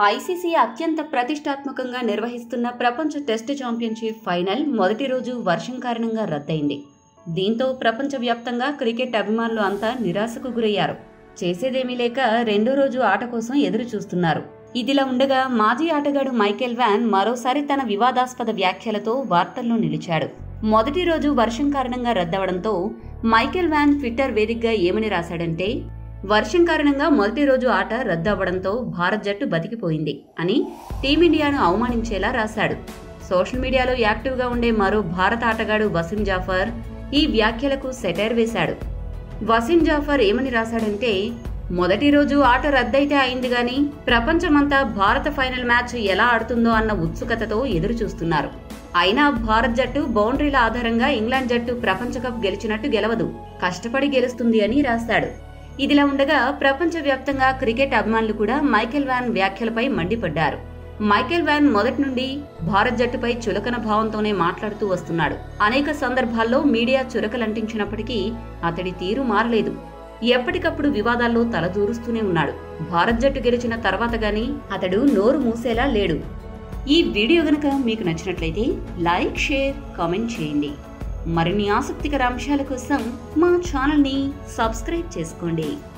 ICC అత్యంత ప్రతిష్టాత్మకంగా నిర్వహిస్తున్న ప్రపంచ టెస్ట్ ఛాంపియన్షిప్ ఫైనల్ మొదటి రోజు వర్షం కారణంగా రద్దయింది దీంతో ప్రపంచవ్యాప్తంగా క్రికెట్ అభిమానులు అంతా నిరాశకు గురయ్యారు చేసేదేమీ లేక రెండో రోజు ఆట కోసం ఎదురు చూస్తున్నారు ఇదిలా ఉండగా మాజీ ఆటగాడు మైకేల్ వ్యాన్ మరోసారి తన వివాదాస్పద వ్యాఖ్యలతో వార్తల్లో నిలిచాడు మొదటి రోజు వర్షం కారణంగా రద్దవడంతో మైకేల్ వ్యాన్ ట్విట్టర్ వేదికగా ఏమని రాశాడంటే వర్షం కారణంగా మొదటి రోజు ఆట రద్దవ్వడంతో భారత్ జట్టు బతికిపోయింది అని టీమిండియాను అవమానించేలా రాశాడు సోషల్ మీడియాలో యాక్టివ్గా ఉండే మరో భారత ఆటగాడు వసీం జాఫర్ ఈ వ్యాఖ్యలకు సెటైర్ వేశాడు వసీం జాఫర్ ఏమని రాశాడంటే మొదటి రోజు ఆట రద్దయితే అయింది గాని ప్రపంచమంతా భారత ఫైనల్ మ్యాచ్ ఎలా ఆడుతుందో అన్న ఉత్సుకతతో ఎదురు చూస్తున్నారు అయినా భారత్ జట్టు బౌండరీల ఆధారంగా ఇంగ్లాండ్ జట్టు ప్రపంచ కప్ గెలిచినట్టు గెలవదు కష్టపడి గెలుస్తుంది అని రాశాడు ఇదిలా ఉండగా ప్రపంచవ్యాప్తంగా క్రికెట్ అభిమానులు కూడా మైకేల్ వ్యాన్ వ్యాఖ్యలపై మండిపడ్డారు మైకేల్ వ్యాన్ మొదటి నుండి భారత్ జట్టుపై చులకన భావంతోనే మాట్లాడుతూ వస్తున్నాడు అనేక సందర్భాల్లో మీడియా చురకలంటించినప్పటికీ అతడి తీరు మారలేదు ఎప్పటికప్పుడు వివాదాల్లో తలదూరుస్తూనే ఉన్నాడు భారత్ జట్టు గెలిచిన తర్వాత గాని అతడు నోరు మూసేలా లేడు ఈ వీడియో గనక మీకు నచ్చినట్లయితే లైక్ షేర్ కామెంట్ చేయండి మరిన్ని ఆసక్తికర అంశాల కోసం మా ఛానల్ని సబ్స్క్రైబ్ చేసుకోండి